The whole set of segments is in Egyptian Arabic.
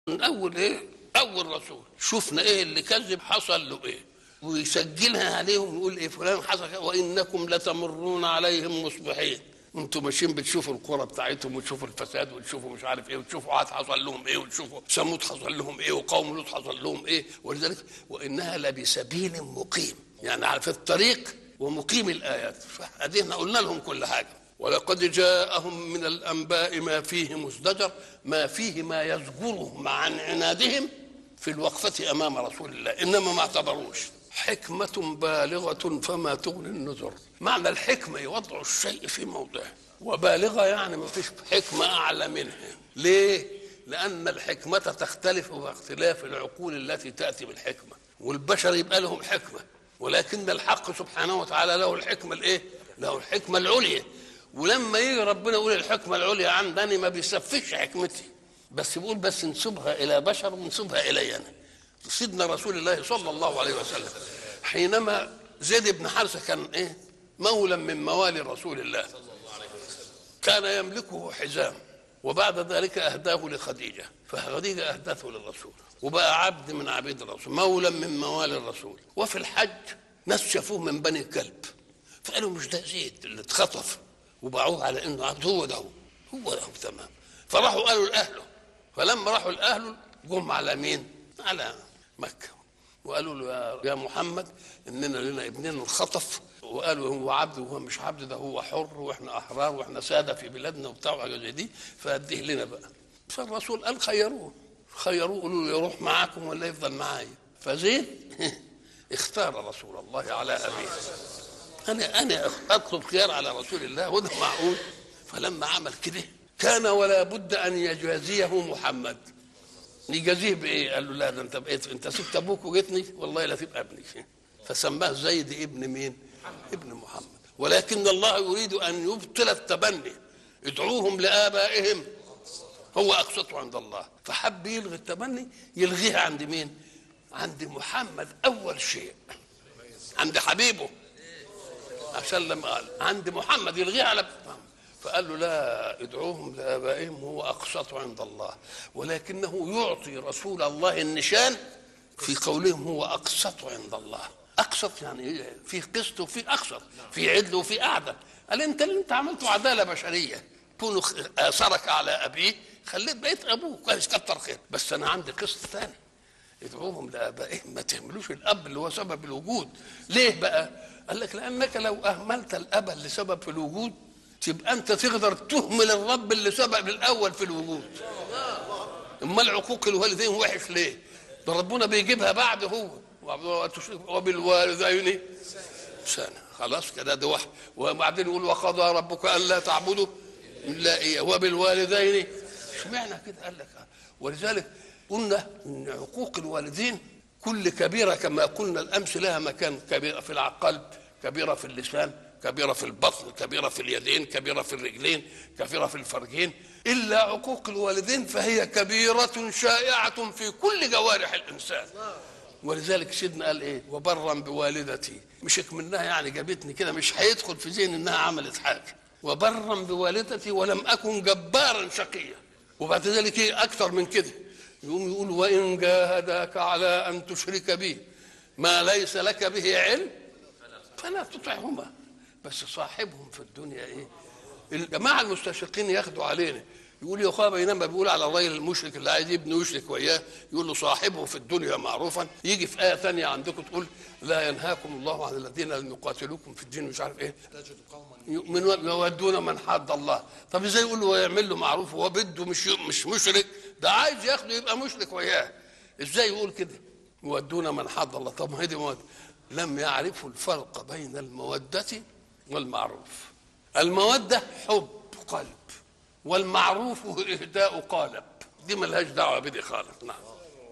من اول ايه اول رسول شفنا ايه اللي كذب حصل له ايه ويسجلها عليهم يقول ايه فلان حصل كذا، وانكم لتمرون عليهم مصبحين انتوا ماشيين بتشوفوا القرى بتاعتهم وتشوفوا الفساد وتشوفوا مش عارف ايه وتشوفوا عاد حصل لهم ايه وتشوفوا ثمود حصل لهم ايه وقوم لوط حصل لهم ايه ولذلك وانها لبسبيل مقيم يعني على في الطريق ومقيم الايات فادينا قلنا لهم كل حاجه ولقد جاءهم من الانباء ما فيه مزدجر ما فيه ما يزجرهم عن عنادهم في الوقفه امام رسول الله انما ما اعتبروش حكمة بالغة فما تغني النذر معنى الحكمة يوضع الشيء في موضعه وبالغة يعني ما فيش حكمة أعلى منها ليه؟ لأن الحكمة تختلف باختلاف العقول التي تأتي بالحكمة والبشر يبقى لهم حكمة ولكن الحق سبحانه وتعالى له الحكمة الإيه؟ له الحكمة العليا ولما يجي ربنا يقول الحكمة العليا عندني ما بيسفش حكمتي بس بيقول بس نسبها إلى بشر ونسبها إلي أنا سيدنا رسول الله صلى الله عليه وسلم حينما زيد بن حارثه كان ايه مولا من موالي رسول الله كان يملكه حزام وبعد ذلك اهداه لخديجه فخديجه اهدته للرسول وبقى عبد من عبيد الرسول مولا من موالي الرسول وفي الحج ناس شافوه من بني الكلب فقالوا مش ده زيد اللي اتخطف وباعوه على انه عبد هو ده هو هو ده هو تمام فراحوا قالوا لاهله فلما راحوا لاهله جم على مين؟ على مكة وقالوا له يا- يا محمد اننا لنا ابننا انخطف وقالوا هو عبد وهو مش عبد ده هو حر واحنا احرار واحنا ساده في بلادنا وبتاع وحاجه زي دي فاديه لنا بقى فالرسول قال خيروه خيروه قالوا له يروح معاكم ولا يفضل معايا فزيد اختار رسول الله على ابيه انا انا اطلب خيار على رسول الله وده معقول فلما عمل كده كان ولا بد ان يجازيه محمد يجازيه بايه؟ قال له لا ده انت بقيت انت سبت ابوك وجيتني والله لا تبقى ابني فسماه زيد ابن مين؟ ابن محمد ولكن الله يريد ان يبطل التبني ادعوهم لابائهم هو اقسط عند الله فحب يلغي التبني يلغيها عند مين؟ عند محمد اول شيء عند حبيبه عشان لما قال عند محمد يلغيها على فقال له لا ادعوهم لابائهم هو اقسط عند الله ولكنه يعطي رسول الله النشان في قولهم هو اقسط عند الله اقسط يعني في قسط وفي اقسط في عدل وفي اعدل قال انت اللي انت عملته عداله بشريه كونه اثرك على ابيه خليت بقيت ابوه كويس كتر خير بس انا عندي قسط ثاني ادعوهم لابائهم ما تهملوش الاب اللي هو سبب الوجود ليه بقى قال لك لانك لو اهملت الاب اللي سبب في الوجود تبقى انت تقدر تهمل الرب اللي سبب الاول في الوجود امال عقوق الوالدين وحش ليه ده ربنا بيجيبها بعد هو وبالوالدين سنة خلاص كده ده واحد وبعدين يقول وقضى ربك الا تعبدوا الا اياه وبالوالدين اشمعنى كده قال لك ولذلك قلنا ان عقوق الوالدين كل كبيره كما قلنا الامس لها مكان كبيره في القلب كبيره في اللسان كبيره في البطن كبيره في اليدين كبيره في الرجلين كبيره في الفرجين الا عقوق الوالدين فهي كبيره شائعه في كل جوارح الانسان ولذلك سيدنا قال ايه وبرا بوالدتي مش منها يعني جابتني كده مش هيدخل في ذهن انها عملت حاجه وبرا بوالدتي ولم اكن جبارا شقيا وبعد ذلك ايه اكثر من كده يقوم يقول وان جاهداك على ان تشرك بي ما ليس لك به علم فلا تطعهما بس صاحبهم في الدنيا ايه الجماعه المستشرقين ياخدوا علينا يقول يا اخويا بينما بيقول على الراجل المشرك اللي عايز يبني يشرك وياه يقول له صاحبه في الدنيا معروفا يجي في ايه ثانيه عندكم تقول لا ينهاكم الله عن الذين لم يقاتلوكم في الدين مش عارف ايه من يودون من حد الله طب ازاي يقول له يعمل له معروف وهو بده مش مش مشرك ده عايز ياخده يبقى مشرك وياه ازاي يقول كده يودون من حد الله طب ما هي دي مودة. لم يعرفوا الفرق بين المودة والمعروف المودة حب قلب والمعروف إهداء قالب دي ملهاش دعوة بدي خالص نعم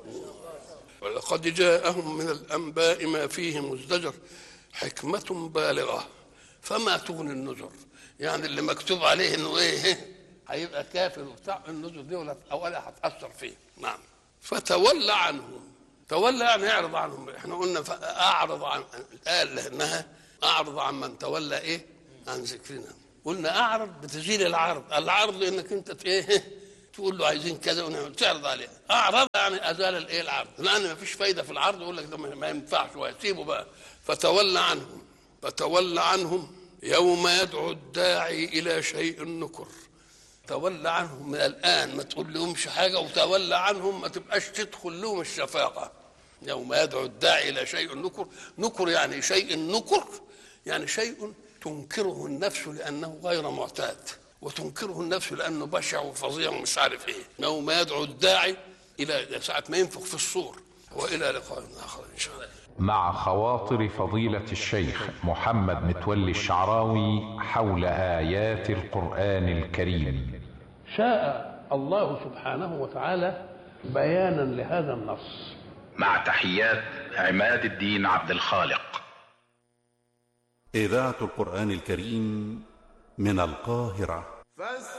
ولقد جاءهم من الأنباء ما فيه مزدجر حكمة بالغة فما تغني النذر يعني اللي مكتوب عليه انه ايه هيبقى كافر وبتاع النذر دي ولا اولا هتاثر فيه نعم فتولى عنهم تولى يعني اعرض عنهم احنا قلنا اعرض عن قال لانها اعرض عن من تولى ايه عن ذكرنا قلنا اعرض بتزيل العرض العرض انك انت ايه تقول له عايزين كذا ونعمل تعرض عليه اعرض يعني ازال الايه العرض لان ما فيش فايده في العرض يقول لك ده ما ينفعش ويسيبه بقى فتولى عنهم فتولى عنهم يوم يدعو الداعي الى شيء نكر تولى عنهم من الان ما تقول لهمش حاجه وتولى عنهم ما تبقاش تدخل لهم الشفاقه يوم يدعو الداعي الى شيء نكر نكر يعني شيء نكر يعني شيء تنكره النفس لانه غير معتاد وتنكره النفس لانه بشع وفظيع ومش عارف ايه يوم يدعو الداعي الى ساعه ما ينفخ في الصور والى لقاء اخر ان شاء الله مع خواطر فضيلة الشيخ محمد متولي الشعراوي حول آيات القرآن الكريم شاء الله سبحانه وتعالى بيانا لهذا النص مع تحيات عماد الدين عبد الخالق إذاعة القرآن الكريم من القاهرة فاستمعوا